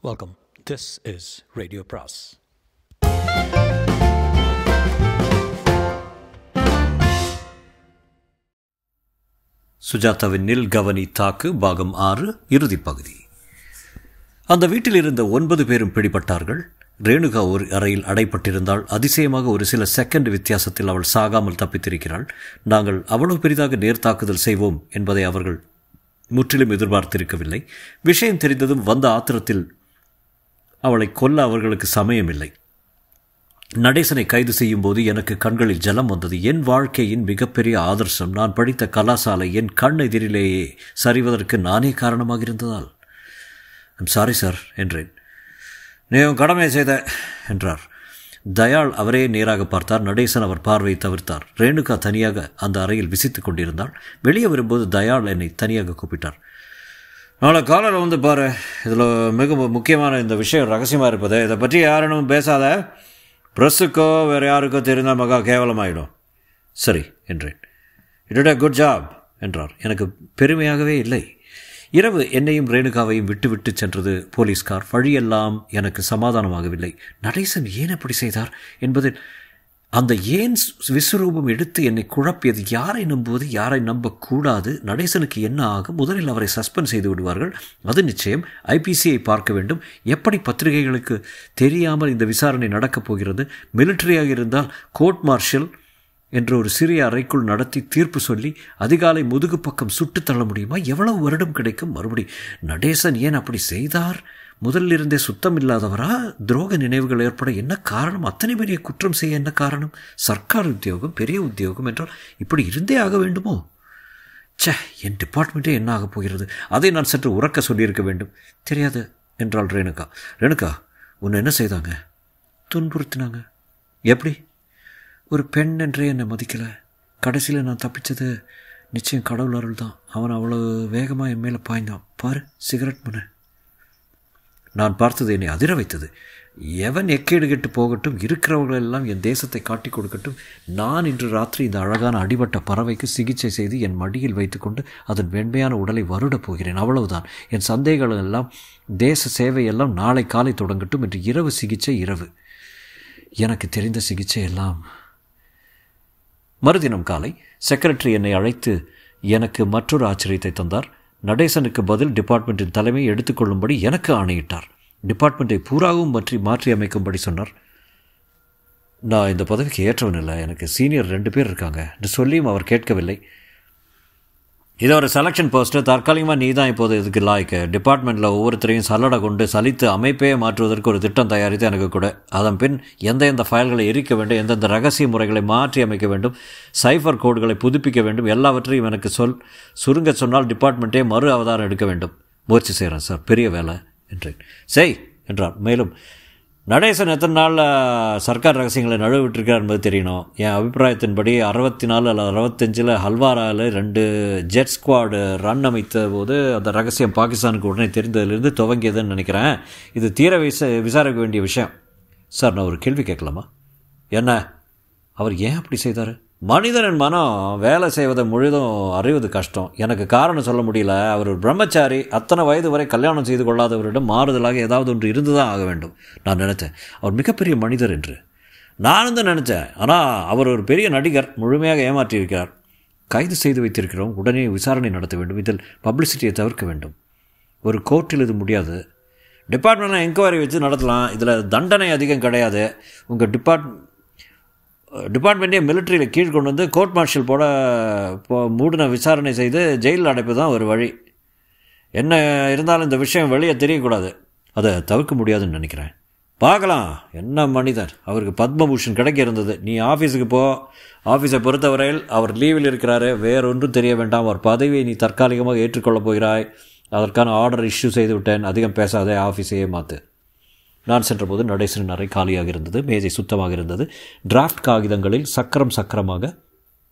Welcome. This is Radio Pras. சுஜாதாவின் நில் கவனி தாக்கு பாகம் ஆறு இறுதிப் பகுதி அந்த வீட்டில் இருந்த ஒன்பது பேரும் பிடிபட்டார்கள் ரேணுகா ஒரு அறையில் அடைப்பட்டிருந்தால் அதிசயமாக ஒரு சில செகண்ட் வித்தியாசத்தில் அவள் சாகாமல் தப்பித்திருக்கிறாள் நாங்கள் அவ்வளவு பெரிதாக நேர் தாக்குதல் செய்வோம் என்பதை அவர்கள் முற்றிலும் எதிர்பார்த்திருக்கவில்லை விஷயம் தெரிந்ததும் வந்த ஆத்திரத்தில் அவளை கொல்ல அவர்களுக்கு சமயமில்லை நடேசனை கைது செய்யும் போது எனக்கு கண்களில் ஜலம் வந்தது என் வாழ்க்கையின் மிகப்பெரிய ஆதர்சம் நான் படித்த கலாசாலை என் கண் எதிரிலேயே சரிவதற்கு நானே காரணமாக இருந்ததால் ஐம் சாரி சார் என்றேன் நீ உன் கடமையை செய்த என்றார் தயாள் அவரே நேராக பார்த்தார் நடேசன் அவர் பார்வையை தவிர்த்தார் ரேணுகா தனியாக அந்த அறையில் விசித்துக் கொண்டிருந்தாள் வெளியே வரும்போது தயாள் என்னை தனியாக கூப்பிட்டார் நாளை காலையில் வந்து பாரு இதில் மிக முக்கியமான இந்த விஷயம் ரகசியமாக இருப்பது இதை பற்றி யாரும் பேசாத ப்ரெஸ்ஸுக்கோ வேறு யாருக்கோ தெரிந்தால் மகா கேவலமாயிடும் சரி என்றேன் இட் அ குட் ஜாப் என்றார் எனக்கு பெருமையாகவே இல்லை இரவு என்னையும் ரேணுகாவையும் விட்டு விட்டு சென்றது போலீஸ்கார் வழியெல்லாம் எனக்கு சமாதானமாகவில்லை நடேசன் ஏன் அப்படி செய்தார் என்பதில் அந்த ஏன் விஸ்வரூபம் எடுத்து என்னை குழப்பியது யாரை நம்புவது யாரை நம்பக்கூடாது நடேசனுக்கு என்ன ஆகும் முதலில் அவரை சஸ்பெண்ட் செய்து விடுவார்கள் அது நிச்சயம் ஐபிசியை பார்க்க வேண்டும் எப்படி பத்திரிகைகளுக்கு தெரியாமல் இந்த விசாரணை நடக்கப் போகிறது மிலிட்டரியாக இருந்தால் கோர்ட் மார்ஷல் என்ற ஒரு சிறிய அறைக்குள் நடத்தி தீர்ப்பு சொல்லி அதிகாலை முதுகு பக்கம் சுட்டு தள்ள முடியுமா எவ்வளவு வருடம் கிடைக்கும் மறுபடி நடேசன் ஏன் அப்படி செய்தார் முதலில் இருந்தே சுத்தம் இல்லாதவரா துரோக நினைவுகள் ஏற்பட என்ன காரணம் அத்தனை பெரிய குற்றம் செய்ய என்ன காரணம் சர்க்கார் உத்தியோகம் பெரிய உத்தியோகம் என்றால் இப்படி இருந்தே ஆக வேண்டுமோ சே என் டிபார்ட்மெண்ட்டே என்ன ஆகப் போகிறது அதை நான் சற்று உறக்க சொல்லியிருக்க வேண்டும் தெரியாது என்றாள் ரேணுகா ரேணுகா உன்னை என்ன செய்தாங்க துன்புறுத்தினாங்க எப்படி ஒரு பெண் என்றே என்னை மதிக்கலை கடைசியில் நான் தப்பிச்சது நிச்சயம் கடவுள் அருள் தான் அவன் அவ்வளோ வேகமாக என் மேலே பாய்ந்தான் பாரு சிகரெட் பண்ண நான் பார்த்தது என்னை அதிர வைத்தது எவன் எக்கேடு கெட்டு போகட்டும் இருக்கிறவர்களெல்லாம் என் தேசத்தை காட்டி கொடுக்கட்டும் நான் இன்று ராத்திரி இந்த அழகான அடிபட்ட பறவைக்கு சிகிச்சை செய்து என் மடியில் வைத்துக்கொண்டு அதன் வெண்மையான உடலை வருடப் போகிறேன் அவ்வளவுதான் என் சந்தேகங்கள் எல்லாம் தேச சேவையெல்லாம் நாளை காலை தொடங்கட்டும் என்று இரவு சிகிச்சை இரவு எனக்கு தெரிந்த சிகிச்சை எல்லாம் மறுதினம் காலை செக்ரட்டரி என்னை அழைத்து எனக்கு மற்றொரு ஆச்சரியத்தை தந்தார் நடேசனுக்கு பதில் டிபார்ட்மெண்ட்டின் தலைமையை எடுத்துக்கொள்ளும்படி எனக்கு ஆணையிட்டார் டிபார்ட்மெண்ட்டை பூராவும் பற்றி மாற்றி அமைக்கும்படி சொன்னார் நான் இந்த பதவிக்கு ஏற்றவன் இல்லை எனக்கு சீனியர் ரெண்டு பேர் இருக்காங்க என்று சொல்லியும் அவர் கேட்கவில்லை இது ஒரு செலெக்ஷன் போஸ்ட்டு தற்காலிகமாக நீ தான் இப்போது இதுக்கு லாய்க்கு டிபார்ட்மெண்ட்டில் ஒவ்வொருத்தரையும் சல்லடை கொண்டு சலித்து அமைப்பே மாற்றுவதற்கு ஒரு திட்டம் தயாரித்து எனக்கு கூட அதன் பின் எந்த எந்த ஃபைல்களை எரிக்க வேண்டும் எந்தெந்த ரகசிய முறைகளை மாற்றி அமைக்க வேண்டும் சைஃபர் கோடுகளை புதுப்பிக்க வேண்டும் எல்லாவற்றையும் எனக்கு சொல் சுருங்க சொன்னால் டிபார்ட்மெண்ட்டே மறு அவதாரம் எடுக்க வேண்டும் முயற்சி செய்கிறேன் சார் பெரிய வேலை என்றேன் செய் என்றார் மேலும் நடேசன் எத்தனை நாளில் சர்க்கார் ரகசியங்களை நழுவிட்டிருக்கார் என்பது தெரியணும் என் அபிப்பிராயத்தின்படி அறுபத்தி நாலு அல்லது அறுபத்தஞ்சில் ஹல்வாராவில் ரெண்டு ஜெட் ஸ்குவாடு ரன் அமைத்த போது அந்த ரகசியம் பாகிஸ்தானுக்கு உடனே தெரிந்ததிலிருந்து துவங்கியதுன்னு நினைக்கிறேன் இது தீர விச விசாரிக்க வேண்டிய விஷயம் சார் நான் ஒரு கேள்வி கேட்கலாமா என்ன அவர் ஏன் அப்படி செய்தார் மனிதனின் மனம் வேலை செய்வதை முழுதும் அறிவது கஷ்டம் எனக்கு காரணம் சொல்ல முடியல அவர் ஒரு பிரம்மச்சாரி அத்தனை வயது வரை கல்யாணம் செய்து கொள்ளாதவரிடம் மாறுதலாக ஏதாவது ஒன்று இருந்து தான் ஆக வேண்டும் நான் நினச்சேன் அவர் மிகப்பெரிய மனிதர் என்று நானும் தான் நினச்சேன் ஆனால் அவர் ஒரு பெரிய நடிகர் முழுமையாக ஏமாற்றியிருக்கிறார் கைது செய்து வைத்திருக்கிறோம் உடனே விசாரணை நடத்த வேண்டும் இதில் பப்ளிசிட்டியை தவிர்க்க வேண்டும் ஒரு கோர்ட்டில் இது முடியாது டிபார்ட்மெண்ட்டில் என்கொயரி வச்சு நடத்தலாம் இதில் தண்டனை அதிகம் கிடையாது உங்கள் டிபார்ட் டிபார்ட்மெண்ட்டே மிலிட்ரியில் கீழ் கொண்டு வந்து கோர்ட் மார்ஷல் போட மூடின விசாரணை செய்து ஜெயிலில் அடைப்பு தான் ஒரு வழி என்ன இருந்தாலும் இந்த விஷயம் வெளியே தெரியக்கூடாது அதை தவிர்க்க முடியாதுன்னு நினைக்கிறேன் பார்க்கலாம் என்ன மனிதர் அவருக்கு பத்மபூஷன் கிடைக்க இருந்தது நீ ஆஃபீஸுக்கு போ ஆஃபீஸை பொறுத்தவரையில் அவர் லீவில் இருக்கிறாரு வேறொன்றும் தெரிய வேண்டாம் அவர் பதவியை நீ தற்காலிகமாக ஏற்றுக்கொள்ளப் போகிறாய் அதற்கான ஆர்டர் இஷ்யூ செய்து விட்டேன் அதிகம் பேசாதே ஆஃபீஸையே மாற்று நான் சென்றபோது நடேசனின் அறை காலியாக இருந்தது மேஜை சுத்தமாக இருந்தது டிராஃப்ட் காகிதங்களில் சக்கரம் சக்கரமாக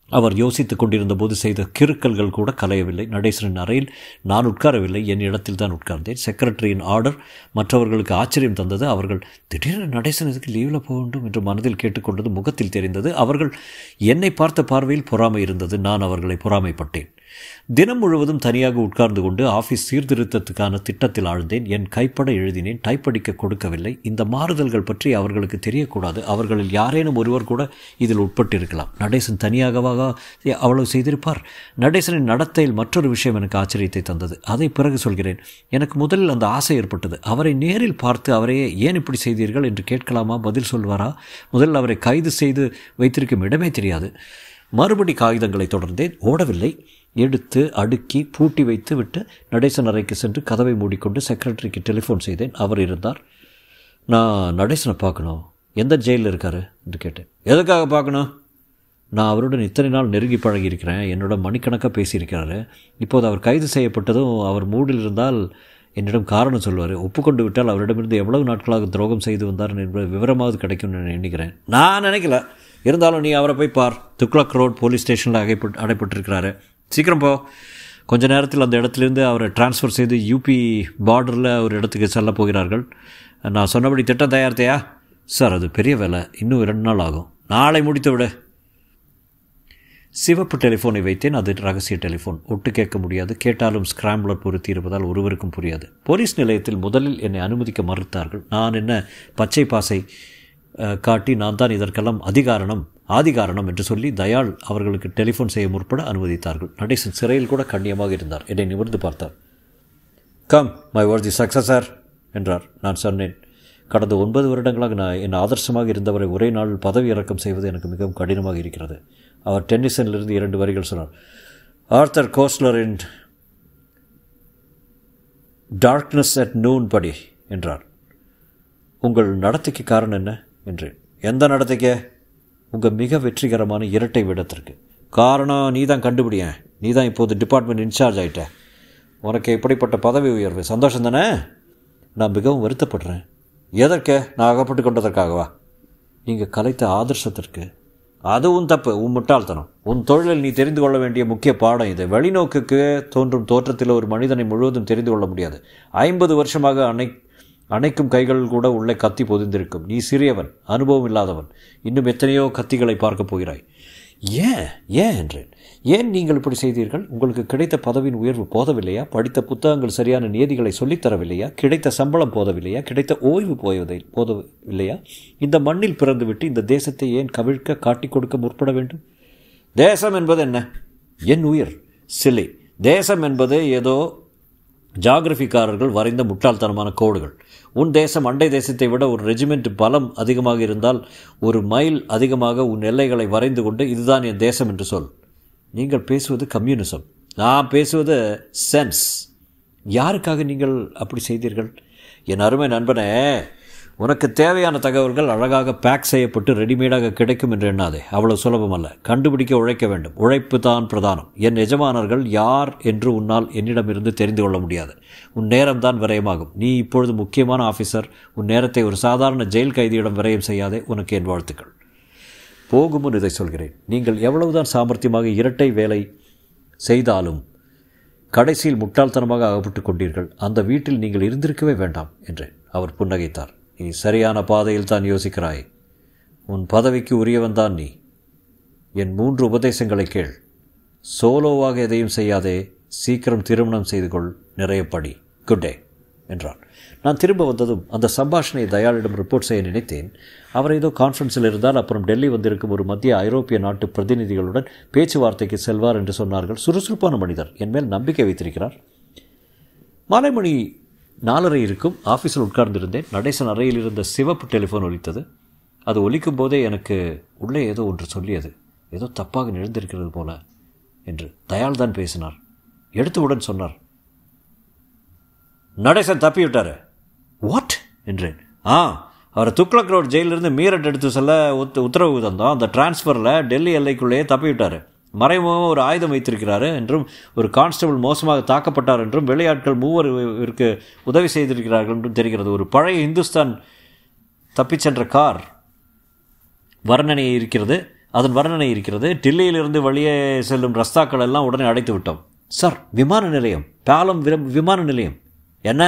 அவர் யோசித்துக் கொண்டிருந்த போது செய்த கிறுக்கல்கள் கூட கலையவில்லை நடேசனின் அறையில் நான் உட்காரவில்லை என் இடத்தில் தான் உட்கார்ந்தேன் செக்ரட்டரியின் ஆர்டர் மற்றவர்களுக்கு ஆச்சரியம் தந்தது அவர்கள் திடீரென நடேசன் இதுக்கு லீவில் போக வேண்டும் என்று மனதில் கேட்டுக்கொண்டது முகத்தில் தெரிந்தது அவர்கள் என்னை பார்த்த பார்வையில் பொறாமை இருந்தது நான் அவர்களை பொறாமைப்பட்டேன் தினம் முழுவதும் தனியாக உட்கார்ந்து கொண்டு ஆஃபீஸ் சீர்திருத்தத்துக்கான திட்டத்தில் ஆழ்ந்தேன் என் கைப்பட எழுதினேன் டைப்படிக்க கொடுக்கவில்லை இந்த மாறுதல்கள் பற்றி அவர்களுக்கு தெரியக்கூடாது அவர்களில் யாரேனும் ஒருவர் கூட இதில் உட்பட்டிருக்கலாம் நடேசன் தனியாகவாக அவ்வளவு செய்திருப்பார் நடேசனின் நடத்தையில் மற்றொரு விஷயம் எனக்கு ஆச்சரியத்தை தந்தது அதை பிறகு சொல்கிறேன் எனக்கு முதலில் அந்த ஆசை ஏற்பட்டது அவரை நேரில் பார்த்து அவரையே ஏன் இப்படி செய்தீர்கள் என்று கேட்கலாமா பதில் சொல்வாரா முதலில் அவரை கைது செய்து வைத்திருக்கும் இடமே தெரியாது மறுபடி காகிதங்களை தொடர்ந்தேன் ஓடவில்லை எடுத்து அடுக்கி பூட்டி வைத்து விட்டு நடேசன் அறைக்கு சென்று கதவை மூடிக்கொண்டு செக்ரட்டரிக்கு டெலிஃபோன் செய்தேன் அவர் இருந்தார் நான் நடேசனை பார்க்கணும் எந்த ஜெயிலில் இருக்கார் என்று கேட்டேன் எதுக்காக பார்க்கணும் நான் அவருடன் இத்தனை நாள் நெருங்கி பழகியிருக்கிறேன் என்னோட மணிக்கணக்காக பேசியிருக்கிறாரு இப்போது அவர் கைது செய்யப்பட்டதும் அவர் மூடில் இருந்தால் என்னிடம் காரணம் சொல்வார் ஒப்புக்கொண்டு விட்டால் அவரிடமிருந்து எவ்வளவு நாட்களாக துரோகம் செய்து வந்தார் என்பது விவரமாவது கிடைக்கும் நான் எண்ணுகிறேன் நான் நினைக்கல இருந்தாலும் நீ அவரை போய் பார் துக்ளக் ரோட் போலீஸ் ஸ்டேஷனில் அடைப்பட்டு அடைப்பட்டிருக்கிறாரு சீக்கிரம் போ கொஞ்ச நேரத்தில் அந்த இடத்துலேருந்து அவரை டிரான்ஸ்ஃபர் செய்து யூபி பார்டரில் ஒரு இடத்துக்கு செல்ல போகிறார்கள் நான் சொன்னபடி திட்டம் தயாரித்தையா சார் அது பெரிய வேலை இன்னும் ரெண்டு நாள் ஆகும் நாளை முடித்து விடு சிவப்பு டெலிஃபோனை வைத்தேன் அது ரகசிய டெலிஃபோன் ஒட்டு கேட்க முடியாது கேட்டாலும் ஸ்கிராம்பிளர் பொருத்தி இருப்பதால் ஒருவருக்கும் புரியாது போலீஸ் நிலையத்தில் முதலில் என்னை அனுமதிக்க மறுத்தார்கள் நான் என்ன பச்சை பாசை காட்டி நான் தான் இதற்கெல்லாம் அதிகாரணம் ஆதிகாரணம் என்று சொல்லி தயாள் அவர்களுக்கு டெலிஃபோன் செய்ய முற்பட அனுமதித்தார்கள் நடேசன் சிறையில் கூட கண்ணியமாக இருந்தார் என்னை நிமிர்ந்து பார்த்தார் come my worthy successor என்றார் நான் சொன்னேன் கடந்த ஒன்பது வருடங்களாக நான் என் ஆதர்சமாக இருந்தவரை ஒரே நாளில் பதவி இறக்கம் செய்வது எனக்கு மிகவும் கடினமாக இருக்கிறது அவர் டென்னிசனிலிருந்து இரண்டு வரிகள் சொன்னார் Arthur Koestler in darkness at noon படி என்றார் உங்கள் நடத்தைக்கு காரணம் என்ன என்றேன் எந்த நடத்தைக்கே உங்கள் மிக வெற்றிகரமான இரட்டை விடத்திற்கு காரணம் நீ தான் கண்டுபிடியேன் நீ தான் இப்போது டிபார்ட்மெண்ட் இன்சார்ஜ் ஆகிட்ட உனக்கு இப்படிப்பட்ட பதவி உயர்வு சந்தோஷம் தானே நான் மிகவும் வருத்தப்படுறேன் எதற்கு நான் அகப்பட்டு கொண்டதற்காகவா நீங்கள் கலைத்த ஆதர்சத்திற்கு அதுவும் தப்பு உன் முட்டாள்தனம் உன் தொழிலில் நீ தெரிந்து கொள்ள வேண்டிய முக்கிய பாடம் இது வெளிநோக்குக்கு தோன்றும் தோற்றத்தில் ஒரு மனிதனை முழுவதும் தெரிந்து கொள்ள முடியாது ஐம்பது வருஷமாக அனை அணைக்கும் கைகள் கூட உள்ளே கத்தி பொதிந்திருக்கும் நீ சிறியவன் அனுபவம் இல்லாதவன் இன்னும் எத்தனையோ கத்திகளை பார்க்கப் போகிறாய் ஏன் ஏன் என்றேன் ஏன் நீங்கள் இப்படி செய்தீர்கள் உங்களுக்கு கிடைத்த பதவியின் உயர்வு போதவில்லையா படித்த புத்தகங்கள் சரியான நியதிகளை சொல்லித்தரவில்லையா கிடைத்த சம்பளம் போதவில்லையா கிடைத்த ஓய்வு போவதை போதவில்லையா இந்த மண்ணில் பிறந்துவிட்டு இந்த தேசத்தை ஏன் கவிழ்க்க காட்டிக் கொடுக்க முற்பட வேண்டும் தேசம் என்பது என்ன என் உயிர் சிலை தேசம் என்பது ஏதோ ஜாகிரபிக்காரர்கள் வரைந்த முட்டாள்தனமான கோடுகள் உன் தேசம் அண்டை தேசத்தை விட ஒரு ரெஜிமெண்ட் பலம் அதிகமாக இருந்தால் ஒரு மைல் அதிகமாக உன் எல்லைகளை வரைந்து கொண்டு இதுதான் என் தேசம் என்று சொல் நீங்கள் பேசுவது கம்யூனிசம் நான் பேசுவது சென்ஸ் யாருக்காக நீங்கள் அப்படி செய்தீர்கள் என் அருமை நண்பனே உனக்கு தேவையான தகவல்கள் அழகாக பேக் செய்யப்பட்டு ரெடிமேடாக கிடைக்கும் என்று எண்ணாதே அவ்வளவு சுலபம் அல்ல கண்டுபிடிக்க உழைக்க வேண்டும் உழைப்பு தான் பிரதானம் என் எஜமானர்கள் யார் என்று உன்னால் என்னிடமிருந்து தெரிந்து கொள்ள முடியாது உன் நேரம் தான் விரயமாகும் நீ இப்பொழுது முக்கியமான ஆஃபீஸர் உன் நேரத்தை ஒரு சாதாரண ஜெயில் கைதியிடம் விரயம் செய்யாதே உனக்கு என் வாழ்த்துக்கள் போகும் முன் இதை சொல்கிறேன் நீங்கள் எவ்வளவுதான் சாமர்த்தியமாக இரட்டை வேலை செய்தாலும் கடைசியில் முட்டாள்தனமாக அகப்பட்டு கொண்டீர்கள் அந்த வீட்டில் நீங்கள் இருந்திருக்கவே வேண்டாம் என்றேன் அவர் புன்னகைத்தார் நீ சரியான பாதையில் தான் யோசிக்கிறாய் உன் பதவிக்கு உரியவன் தான் நீ என் மூன்று உபதேசங்களை கேள் சோலோவாக எதையும் செய்யாதே சீக்கிரம் திருமணம் செய்து கொள் நிறைய படி குட் டே என்றான் நான் திரும்ப வந்ததும் அந்த சம்பாஷணையை தயாளிடம் ரிப்போர்ட் செய்ய நினைத்தேன் அவர் ஏதோ கான்ஃபரன்ஸில் இருந்தால் அப்புறம் டெல்லி வந்திருக்கும் ஒரு மத்திய ஐரோப்பிய நாட்டு பிரதிநிதிகளுடன் பேச்சுவார்த்தைக்கு செல்வார் என்று சொன்னார்கள் சுறுசுறுப்பான மனிதர் என் மேல் நம்பிக்கை வைத்திருக்கிறார் மாலைமணி நாலரை இருக்கும் ஆஃபீஸில் உட்கார்ந்திருந்தேன் நடேசன் அறையில் இருந்த சிவப்பு டெலிஃபோன் ஒலித்தது அது ஒலிக்கும் போதே எனக்கு உள்ளே ஏதோ ஒன்று சொல்லியது ஏதோ தப்பாக நிகழ்ந்திருக்கிறது போல என்று தயாள் தான் பேசினார் எடுத்தவுடன் சொன்னார் நடேசன் தப்பி விட்டார் வாட் என்றேன் ஆ அவரை துக்ளக் ரோட் ஜெயிலிருந்து மீரட் எடுத்து செல்ல உத் உத்தரவு தந்தோம் அந்த டிரான்ஸ்ஃபரில் டெல்லி எல்லைக்குள்ளேயே தப்பி விட்டார் மறைமுகமாக ஒரு ஆயுதம் வைத்திருக்கிறாரு என்றும் ஒரு கான்ஸ்டபிள் மோசமாக தாக்கப்பட்டார் என்றும் வெளியாட்கள் மூவர் இவருக்கு உதவி செய்திருக்கிறார்கள் என்றும் தெரிகிறது ஒரு பழைய இந்துஸ்தான் தப்பிச் சென்ற கார் வர்ணனை இருக்கிறது அதன் வர்ணனை இருக்கிறது டில்லியிலிருந்து வெளியே செல்லும் ரஸ்தாக்கள் எல்லாம் உடனே அடைத்து விட்டோம் சார் விமான நிலையம் பாலம் விமான நிலையம் என்ன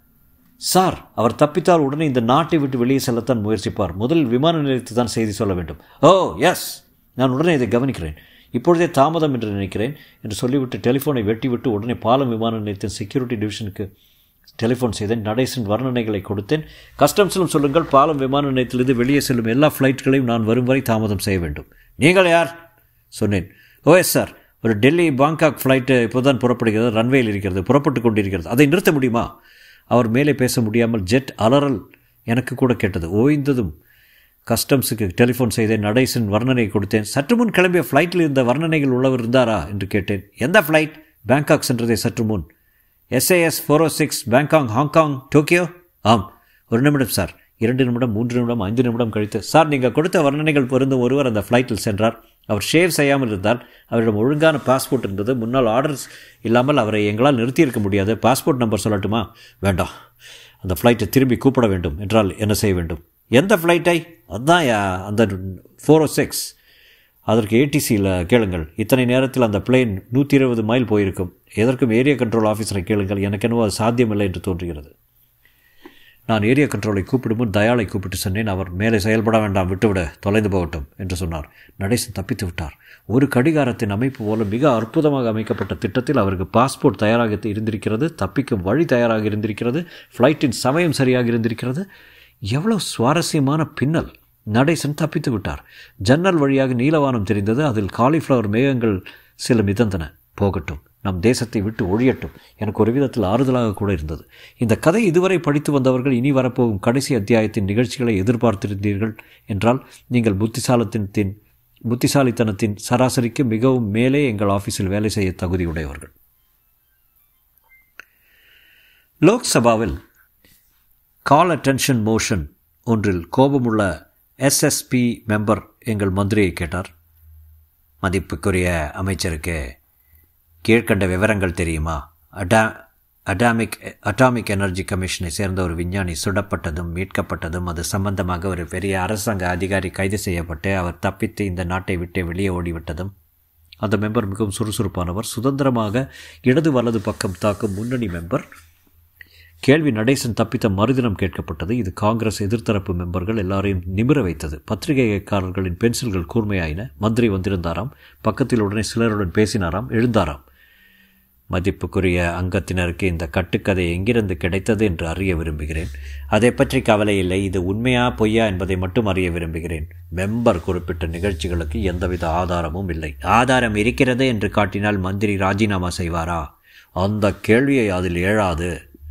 சார் அவர் தப்பித்தால் உடனே இந்த நாட்டை விட்டு வெளியே செல்லத்தான் முயற்சிப்பார் முதலில் விமான நிலையத்தை தான் செய்தி சொல்ல வேண்டும் ஓ எஸ் நான் உடனே இதை கவனிக்கிறேன் இப்பொழுதே தாமதம் என்று நினைக்கிறேன் என்று சொல்லிவிட்டு டெலிஃபோனை வெட்டிவிட்டு உடனே பாலம் விமான நிலையத்தின் செக்யூரிட்டி டிவிஷனுக்கு டெலிஃபோன் செய்தேன் நடேசன் வர்ணனைகளை கொடுத்தேன் கஸ்டம்ஸிலும் சொல்லுங்கள் பாலம் விமான நிலையத்திலிருந்து வெளியே செல்லும் எல்லா ஃப்ளைட்களையும் நான் வரும் வரை தாமதம் செய்ய வேண்டும் நீங்கள் யார் சொன்னேன் ஓ எஸ் சார் ஒரு டெல்லி பாங்காக் ஃப்ளைட்டு இப்போதான் புறப்படுகிறது ரன்வேயில் இருக்கிறது புறப்பட்டு கொண்டிருக்கிறது அதை நிறுத்த முடியுமா அவர் மேலே பேச முடியாமல் ஜெட் அலறல் எனக்கு கூட கேட்டது ஓய்ந்ததும் கஸ்டம்ஸுக்கு டெலிஃபோன் செய்தேன் நடேசன் வர்ணனை கொடுத்தேன் சற்று முன் கிளம்பிய ஃப்ளைட்டில் இருந்த வர்ணனைகள் உள்ளவர் இருந்தாரா என்று கேட்டேன் எந்த ஃப்ளைட் பேங்காக் சென்றதே சற்று முன் SAS four O six Bangkok Hong Kong Tokyo ஆம் ஒரு நிமிடம் சார் இரண்டு நிமிடம் மூன்று நிமிடம் ஐந்து நிமிடம் கழித்து சார் நீங்கள் கொடுத்த வர்ணனைகள் பொருந்தும் ஒருவர் அந்த ஃப்ளைட்டில் சென்றார் அவர் ஷேவ் செய்யாமல் இருந்தால் அவரிடம் ஒழுங்கான பாஸ்போர்ட் இருந்தது முன்னால் ஆர்டர்ஸ் இல்லாமல் அவரை எங்களால் நிறுத்தியிருக்க முடியாது பாஸ்போர்ட் நம்பர் சொல்லட்டுமா வேண்டாம் அந்த ஃப்ளைட்டை திரும்பி கூப்பிட வேண்டும் என்றால் என்ன செய்ய வேண்டும் எந்த ஃப்ளைட்டை அதுதான் அந்த ஃபோர் ஓ சிக்ஸ் அதற்கு ஏடிசியில் கேளுங்கள் இத்தனை நேரத்தில் அந்த பிளேன் நூற்றி இருபது மைல் போயிருக்கும் எதற்கும் ஏரியா கண்ட்ரோல் ஆஃபீஸரை கேளுங்கள் எனக்கு என்னவோ அது சாத்தியமில்லை என்று தோன்றுகிறது நான் ஏரியா கண்ட்ரோலை கூப்பிடும் முன் தயாளை கூப்பிட்டு சொன்னேன் அவர் மேலே செயல்பட வேண்டாம் விட்டுவிட தொலைந்து போகட்டும் என்று சொன்னார் நடேசன் தப்பித்து விட்டார் ஒரு கடிகாரத்தின் அமைப்பு போல மிக அற்புதமாக அமைக்கப்பட்ட திட்டத்தில் அவருக்கு பாஸ்போர்ட் தயாராக இருந்திருக்கிறது தப்பிக்கும் வழி தயாராக இருந்திருக்கிறது ஃப்ளைட்டின் சமயம் சரியாக இருந்திருக்கிறது எவ்வளவு சுவாரஸ்யமான பின்னல் நடேசன் தப்பித்து விட்டார் ஜன்னல் வழியாக நீலவானம் தெரிந்தது அதில் காலிஃப்ளவர் மேகங்கள் சில மிதந்தன போகட்டும் நம் தேசத்தை விட்டு ஒழியட்டும் எனக்கு ஒரு விதத்தில் ஆறுதலாக கூட இருந்தது இந்த கதை இதுவரை படித்து வந்தவர்கள் இனி வரப்போகும் கடைசி அத்தியாயத்தின் நிகழ்ச்சிகளை எதிர்பார்த்திருந்தீர்கள் என்றால் நீங்கள் புத்திசாலத்தின் புத்திசாலித்தனத்தின் சராசரிக்கு மிகவும் மேலே எங்கள் ஆஃபீஸில் வேலை செய்ய தகுதியுடையவர்கள் லோக்சபாவில் கால் அட்டென்ஷன் மோஷன் ஒன்றில் கோபமுள்ள எஸ்எஸ்பி மெம்பர் எங்கள் மந்திரியை கேட்டார் மதிப்புக்குரிய அமைச்சருக்கு கீழ்கண்ட விவரங்கள் தெரியுமா அடா அட்டாமிக் அட்டாமிக் எனர்ஜி கமிஷனை சேர்ந்த ஒரு விஞ்ஞானி சுடப்பட்டதும் மீட்கப்பட்டதும் அது சம்பந்தமாக ஒரு பெரிய அரசாங்க அதிகாரி கைது செய்யப்பட்டு அவர் தப்பித்து இந்த நாட்டை விட்டு வெளியே ஓடிவிட்டதும் அந்த மெம்பர் மிகவும் சுறுசுறுப்பானவர் சுதந்திரமாக இடது வலது பக்கம் தாக்கும் முன்னணி மெம்பர் கேள்வி நடேசன் தப்பித்த மறுதினம் கேட்கப்பட்டது இது காங்கிரஸ் எதிர்த்தரப்பு மெம்பர்கள் எல்லாரையும் நிமிர வைத்தது பத்திரிகைக்காரர்களின் பென்சில்கள் கூர்மையாயின மந்திரி வந்திருந்தாராம் பக்கத்தில் உடனே சிலருடன் பேசினாராம் எழுந்தாராம் மதிப்புக்குரிய அங்கத்தினருக்கு இந்த கட்டுக்கதை எங்கிருந்து கிடைத்தது என்று அறிய விரும்புகிறேன் அதை பற்றி கவலை இல்லை இது உண்மையா பொய்யா என்பதை மட்டும் அறிய விரும்புகிறேன் மெம்பர் குறிப்பிட்ட நிகழ்ச்சிகளுக்கு எந்தவித ஆதாரமும் இல்லை ஆதாரம் இருக்கிறது என்று காட்டினால் மந்திரி ராஜினாமா செய்வாரா அந்த கேள்வியை அதில் எழாது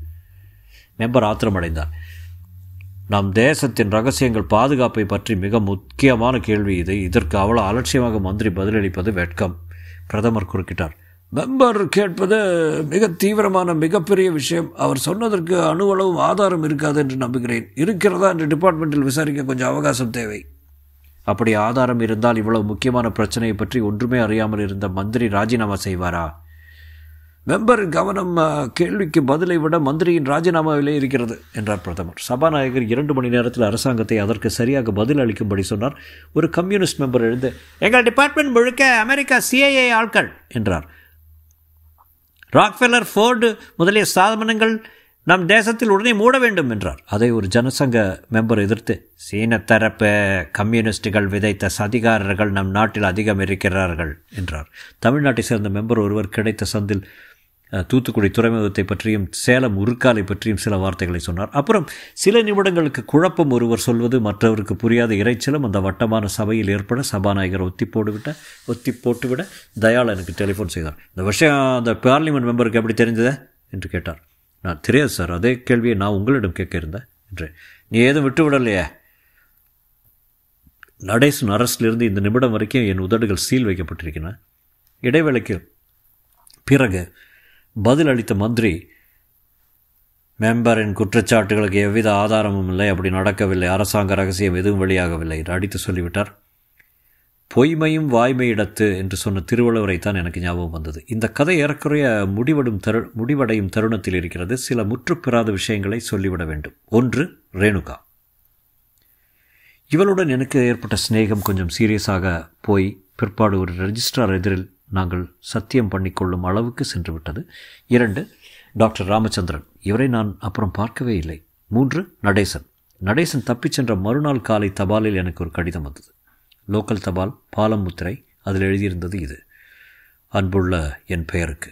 மெம்பர் ஆத்திரமடைந்தார் நம் தேசத்தின் ரகசியங்கள் பாதுகாப்பை பற்றி மிக முக்கியமான கேள்வி இது இதற்கு அவ்வளோ அலட்சியமாக மந்திரி பதிலளிப்பது வெட்கம் பிரதமர் குறுக்கிட்டார் மெம்பர் கேட்பது மிக தீவிரமான மிகப்பெரிய விஷயம் அவர் சொன்னதற்கு அணுவளவும் ஆதாரம் இருக்காது என்று நம்புகிறேன் இருக்கிறதா என்று டிபார்ட்மெண்ட்டில் விசாரிக்க கொஞ்சம் அவகாசம் தேவை அப்படி ஆதாரம் இருந்தால் இவ்வளவு முக்கியமான பிரச்சனையை பற்றி ஒன்றுமே அறியாமல் இருந்த மந்திரி ராஜினாமா செய்வாரா மெம்பரின் கவனம் கேள்விக்கு பதிலை விட மந்திரியின் ராஜினாமாவிலே இருக்கிறது என்றார் பிரதமர் சபாநாயகர் இரண்டு மணி நேரத்தில் அரசாங்கத்தை அதற்கு சரியாக பதில் அளிக்கும்படி சொன்னார் ஒரு கம்யூனிஸ்ட் மெம்பர் எழுந்து எங்கள் டிபார்ட்மெண்ட் முழுக்க அமெரிக்கா சிஐஏ ஆட்கள் என்றார் ராக்ஃபெல்லர் ஃபோர்டு முதலிய ஸ்தாபனங்கள் நம் தேசத்தில் உடனே மூட வேண்டும் என்றார் அதை ஒரு ஜனசங்க மெம்பர் எதிர்த்து சீன தரப்பு கம்யூனிஸ்டுகள் விதைத்த சதிகாரர்கள் நம் நாட்டில் அதிகம் இருக்கிறார்கள் என்றார் தமிழ்நாட்டை சேர்ந்த மெம்பர் ஒருவர் கிடைத்த சந்தில் தூத்துக்குடி துறைமுகத்தை பற்றியும் சேலம் உருக்காலை பற்றியும் சில வார்த்தைகளை சொன்னார் அப்புறம் சில நிமிடங்களுக்கு குழப்பம் ஒருவர் சொல்வது மற்றவருக்கு புரியாத இறைச்சலும் அந்த வட்டமான சபையில் ஏற்பட சபாநாயகர் ஒத்தி போட்டுவிட்ட ஒத்தி போட்டுவிட தயாள் எனக்கு டெலிஃபோன் செய்தார் இந்த விஷயம் அந்த பார்லிமெண்ட் மெம்பருக்கு எப்படி தெரிஞ்சதே என்று கேட்டார் நான் தெரியாது சார் அதே கேள்வியை நான் உங்களிடம் கேட்க இருந்தேன் என்று நீ ஏதும் விட்டு விடலையே நடேசன் அரசிலிருந்து இந்த நிமிடம் வரைக்கும் என் உதடுகள் சீல் வைக்கப்பட்டிருக்கின்றன இடைவேளைக்கு பிறகு பதில் அளித்த மந்திரி மெம்பரின் குற்றச்சாட்டுகளுக்கு எவ்வித ஆதாரமும் இல்லை அப்படி நடக்கவில்லை அரசாங்க ரகசியம் எதுவும் வெளியாகவில்லை என்று அடித்து சொல்லிவிட்டார் பொய்மையும் வாய்மையிடத்து என்று சொன்ன திருவள்ளுவரைத்தான் எனக்கு ஞாபகம் வந்தது இந்த கதை ஏறக்குறைய முடிவடும் தரு முடிவடையும் தருணத்தில் இருக்கிறது சில முற்றுப்பெறாத விஷயங்களை சொல்லிவிட வேண்டும் ஒன்று ரேணுகா இவளுடன் எனக்கு ஏற்பட்ட சிநேகம் கொஞ்சம் சீரியஸாக போய் பிற்பாடு ஒரு ரெஜிஸ்ட்ரார் எதிரில் நாங்கள் சத்தியம் பண்ணிக்கொள்ளும் அளவுக்கு சென்று விட்டது இரண்டு டாக்டர் ராமச்சந்திரன் இவரை நான் அப்புறம் பார்க்கவே இல்லை மூன்று நடேசன் நடேசன் தப்பிச் சென்ற மறுநாள் காலை தபாலில் எனக்கு ஒரு கடிதம் வந்தது லோக்கல் தபால் பாலம் முத்திரை அதில் எழுதியிருந்தது இது அன்புள்ள என் பெயருக்கு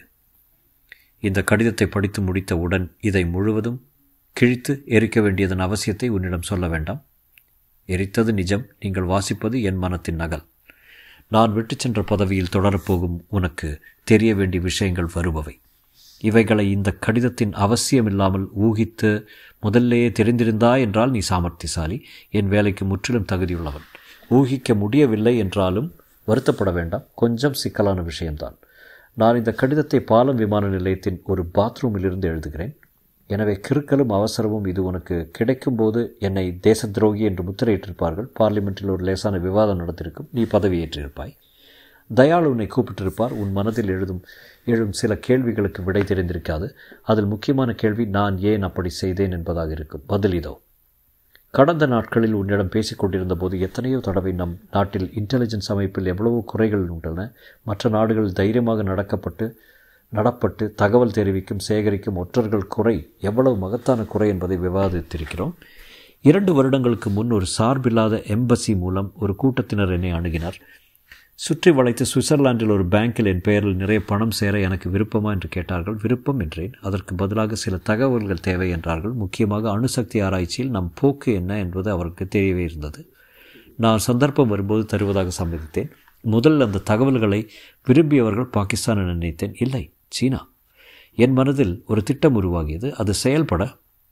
இந்த கடிதத்தை படித்து முடித்தவுடன் இதை முழுவதும் கிழித்து எரிக்க வேண்டியதன் அவசியத்தை உன்னிடம் சொல்ல வேண்டாம் எரித்தது நிஜம் நீங்கள் வாசிப்பது என் மனத்தின் நகல் நான் விட்டு சென்ற பதவியில் தொடரப்போகும் உனக்கு தெரிய வேண்டிய விஷயங்கள் வருபவை இவைகளை இந்த கடிதத்தின் அவசியமில்லாமல் ஊகித்து முதல்லேயே தெரிந்திருந்தா என்றால் நீ சாமர்த்தியசாலி என் வேலைக்கு முற்றிலும் தகுதியுள்ளவன் ஊகிக்க முடியவில்லை என்றாலும் வருத்தப்பட வேண்டாம் கொஞ்சம் சிக்கலான விஷயம்தான் நான் இந்த கடிதத்தை பாலம் விமான நிலையத்தின் ஒரு பாத்ரூமிலிருந்து எழுதுகிறேன் எனவே கிறுக்கலும் அவசரமும் இது உனக்கு கிடைக்கும்போது என்னை தேச துரோகி என்று முத்திரையிட்டிருப்பார்கள் பார்லிமெண்ட்டில் ஒரு லேசான விவாதம் நடத்திருக்கும் நீ பதவியேற்றிருப்பாய் தயாள் உன்னை கூப்பிட்டிருப்பார் உன் மனதில் எழுதும் எழும் சில கேள்விகளுக்கு விடை தெரிந்திருக்காது அதில் முக்கியமான கேள்வி நான் ஏன் அப்படி செய்தேன் என்பதாக இருக்கும் பதில் இதோ கடந்த நாட்களில் உன்னிடம் பேசிக் கொண்டிருந்த போது எத்தனையோ தடவை நம் நாட்டில் இன்டெலிஜென்ஸ் அமைப்பில் எவ்வளவோ குறைகள் உள்ளன மற்ற நாடுகள் தைரியமாக நடக்கப்பட்டு நடப்பட்டு தகவல் தெரிவிக்கும் சேகரிக்கும் ஒற்றர்கள் குறை எவ்வளவு மகத்தான குறை என்பதை விவாதித்திருக்கிறோம் இரண்டு வருடங்களுக்கு முன் ஒரு சார்பில்லாத எம்பசி மூலம் ஒரு கூட்டத்தினர் என்னை அணுகினார் சுற்றி வளைத்து சுவிட்சர்லாந்தில் ஒரு பேங்கில் என் பெயரில் நிறைய பணம் சேர எனக்கு விருப்பமா என்று கேட்டார்கள் விருப்பம் என்றேன் அதற்கு பதிலாக சில தகவல்கள் தேவை என்றார்கள் முக்கியமாக அணுசக்தி ஆராய்ச்சியில் நம் போக்கு என்ன என்பது அவருக்கு தெரியவே இருந்தது நான் சந்தர்ப்பம் வரும்போது தருவதாக சம்மதித்தேன் முதல் அந்த தகவல்களை விரும்பியவர்கள் பாகிஸ்தான் நினைத்தேன் இல்லை சீனா என் மனதில் ஒரு திட்டம் உருவாகியது அது செயல்பட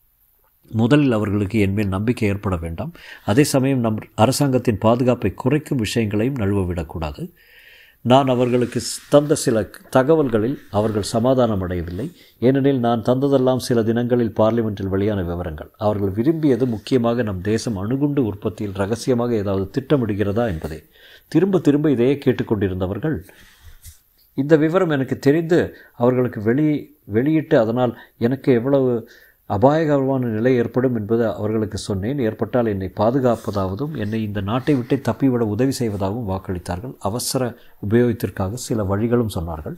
முதலில் அவர்களுக்கு என்மேல் நம்பிக்கை ஏற்பட வேண்டாம் அதே சமயம் நம் அரசாங்கத்தின் பாதுகாப்பை குறைக்கும் விஷயங்களையும் நழுவவிடக்கூடாது நான் அவர்களுக்கு தந்த சில தகவல்களில் அவர்கள் சமாதானம் அடையவில்லை ஏனெனில் நான் தந்ததெல்லாம் சில தினங்களில் பார்லிமெண்ட்டில் வெளியான விவரங்கள் அவர்கள் விரும்பியது முக்கியமாக நம் தேசம் அணுகுண்டு உற்பத்தியில் ரகசியமாக ஏதாவது திட்டமிடுகிறதா என்பதே திரும்ப திரும்ப இதையே கேட்டுக்கொண்டிருந்தவர்கள் இந்த விவரம் எனக்கு தெரிந்து அவர்களுக்கு வெளி வெளியிட்டு அதனால் எனக்கு எவ்வளவு அபாயகரமான நிலை ஏற்படும் என்பது அவர்களுக்கு சொன்னேன் ஏற்பட்டால் என்னை பாதுகாப்பதாவதும் என்னை இந்த நாட்டை விட்டு தப்பிவிட உதவி செய்வதாகவும் வாக்களித்தார்கள் அவசர உபயோகத்திற்காக சில வழிகளும் சொன்னார்கள்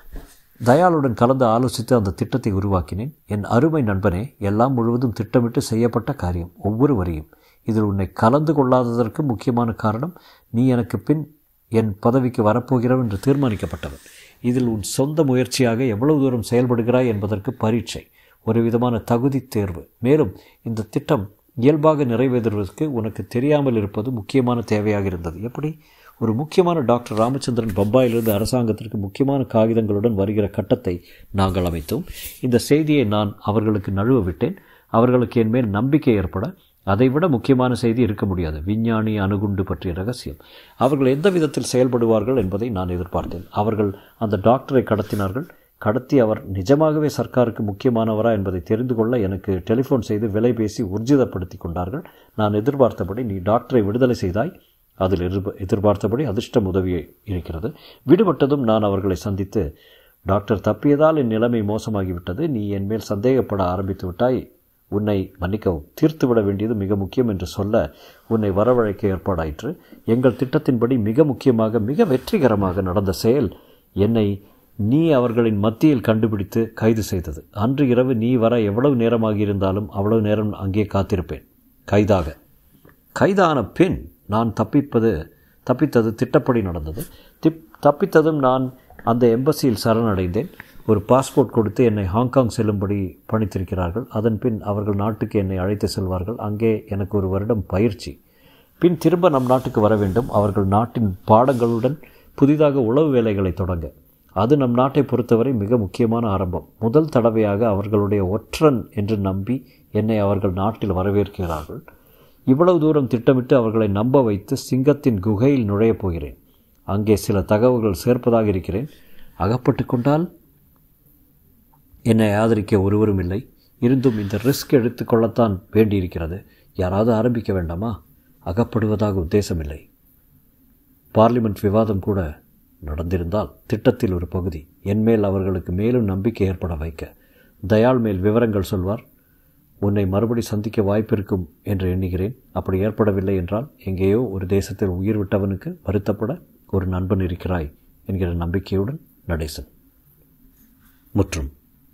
தயாளுடன் கலந்து ஆலோசித்து அந்த திட்டத்தை உருவாக்கினேன் என் அருமை நண்பனே எல்லாம் முழுவதும் திட்டமிட்டு செய்யப்பட்ட காரியம் ஒவ்வொரு வரியும் இதில் உன்னை கலந்து கொள்ளாததற்கு முக்கியமான காரணம் நீ எனக்கு பின் என் பதவிக்கு வரப்போகிறவன் என்று தீர்மானிக்கப்பட்டவன் இதில் உன் சொந்த முயற்சியாக எவ்வளவு தூரம் செயல்படுகிறாய் என்பதற்கு பரீட்சை ஒரு விதமான தகுதி தேர்வு மேலும் இந்த திட்டம் இயல்பாக நிறைவேறுவதற்கு உனக்கு தெரியாமல் இருப்பது முக்கியமான தேவையாக இருந்தது எப்படி ஒரு முக்கியமான டாக்டர் ராமச்சந்திரன் பம்பாயிலிருந்து அரசாங்கத்திற்கு முக்கியமான காகிதங்களுடன் வருகிற கட்டத்தை நாங்கள் அமைத்தோம் இந்த செய்தியை நான் அவர்களுக்கு நழுவ விட்டேன் அவர்களுக்கு என் மேல் நம்பிக்கை ஏற்பட அதைவிட முக்கியமான செய்தி இருக்க முடியாது விஞ்ஞானி அணுகுண்டு பற்றிய ரகசியம் அவர்கள் எந்த விதத்தில் செயல்படுவார்கள் என்பதை நான் எதிர்பார்த்தேன் அவர்கள் அந்த டாக்டரை கடத்தினார்கள் கடத்தி அவர் நிஜமாகவே சர்க்காருக்கு முக்கியமானவரா என்பதை தெரிந்து கொள்ள எனக்கு டெலிஃபோன் செய்து விலை பேசி உர்ஜிதப்படுத்தி கொண்டார்கள் நான் எதிர்பார்த்தபடி நீ டாக்டரை விடுதலை செய்தாய் அதில் எதிர்பார்த்தபடி அதிர்ஷ்டம் உதவி இருக்கிறது விடுபட்டதும் நான் அவர்களை சந்தித்து டாக்டர் தப்பியதால் என் நிலைமை மோசமாகிவிட்டது நீ என் மேல் சந்தேகப்பட ஆரம்பித்து விட்டாய் உன்னை மன்னிக்கவும் தீர்த்துவிட வேண்டியது மிக முக்கியம் என்று சொல்ல உன்னை வரவழைக்க ஏற்பாடாயிற்று எங்கள் திட்டத்தின்படி மிக முக்கியமாக மிக வெற்றிகரமாக நடந்த செயல் என்னை நீ அவர்களின் மத்தியில் கண்டுபிடித்து கைது செய்தது அன்று இரவு நீ வர எவ்வளவு நேரமாகி இருந்தாலும் அவ்வளவு நேரம் அங்கே காத்திருப்பேன் கைதாக கைதான பின் நான் தப்பிப்பது தப்பித்தது திட்டப்படி நடந்தது திப் தப்பித்ததும் நான் அந்த எம்பசியில் சரணடைந்தேன் ஒரு பாஸ்போர்ட் கொடுத்து என்னை ஹாங்காங் செல்லும்படி பணித்திருக்கிறார்கள் அதன் பின் அவர்கள் நாட்டுக்கு என்னை அழைத்து செல்வார்கள் அங்கே எனக்கு ஒரு வருடம் பயிற்சி பின் திரும்ப நம் நாட்டுக்கு வர வேண்டும் அவர்கள் நாட்டின் பாடங்களுடன் புதிதாக உளவு வேலைகளை தொடங்க அது நம் நாட்டை பொறுத்தவரை மிக முக்கியமான ஆரம்பம் முதல் தடவையாக அவர்களுடைய ஒற்றன் என்று நம்பி என்னை அவர்கள் நாட்டில் வரவேற்கிறார்கள் இவ்வளவு தூரம் திட்டமிட்டு அவர்களை நம்ப வைத்து சிங்கத்தின் குகையில் நுழையப் போகிறேன் அங்கே சில தகவல்கள் சேர்ப்பதாக இருக்கிறேன் அகப்பட்டு கொண்டால் என்னை ஆதரிக்க ஒருவரும் இல்லை இருந்தும் இந்த ரிஸ்க் எடுத்துக்கொள்ளத்தான் வேண்டியிருக்கிறது யாராவது ஆரம்பிக்க வேண்டாமா அகப்படுவதாக உத்தேசமில்லை பார்லிமெண்ட் விவாதம் கூட நடந்திருந்தால் திட்டத்தில் ஒரு பகுதி என்மேல் அவர்களுக்கு மேலும் நம்பிக்கை ஏற்பட வைக்க தயாள் மேல் விவரங்கள் சொல்வார் உன்னை மறுபடி சந்திக்க வாய்ப்பு இருக்கும் என்று எண்ணுகிறேன் அப்படி ஏற்படவில்லை என்றால் எங்கேயோ ஒரு தேசத்தில் உயிர் விட்டவனுக்கு வருத்தப்பட ஒரு நண்பன் இருக்கிறாய் என்கிற நம்பிக்கையுடன் நடேசன் முற்றும்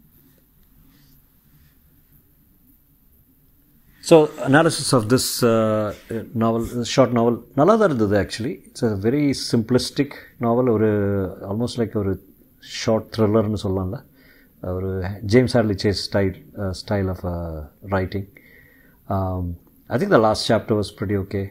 so analysis of this novel short novel நல்லா தான் இருந்தது actually it's a very simplistic novel ஒரு ஆல்மோஸ்ட் லைக் ஒரு ஷார்ட் த்ரில்லர்னு சொல்லலாம்ல ஒரு James Hadley Chase style style of writing I think the last chapter was pretty okay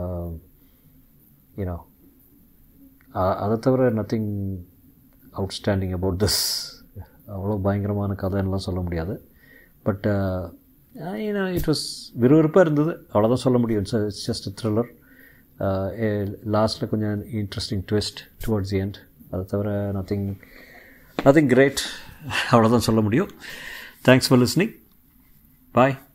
you know அதை தவிர நத்திங் அவுட்ஸ்டாண்டிங் அபவுட் திஸ் அவ்வளோ பயங்கரமான கதைன்னெலாம் சொல்ல முடியாது பட் ஏன்னா இட் வாஸ் விறுவிறுப்பாக இருந்தது அவ்வளோதான் சொல்ல முடியும் இட்ஸ் ஜஸ்ட் த்ரில்லர் லாஸ்ட்டில் கொஞ்சம் interesting twist towards the end அதை தவிர நத்திங் நத்திங் கிரேட் அவ்வளோதான் சொல்ல முடியும் தேங்க்ஸ் ஃபார் லிஸ்னிங் பாய்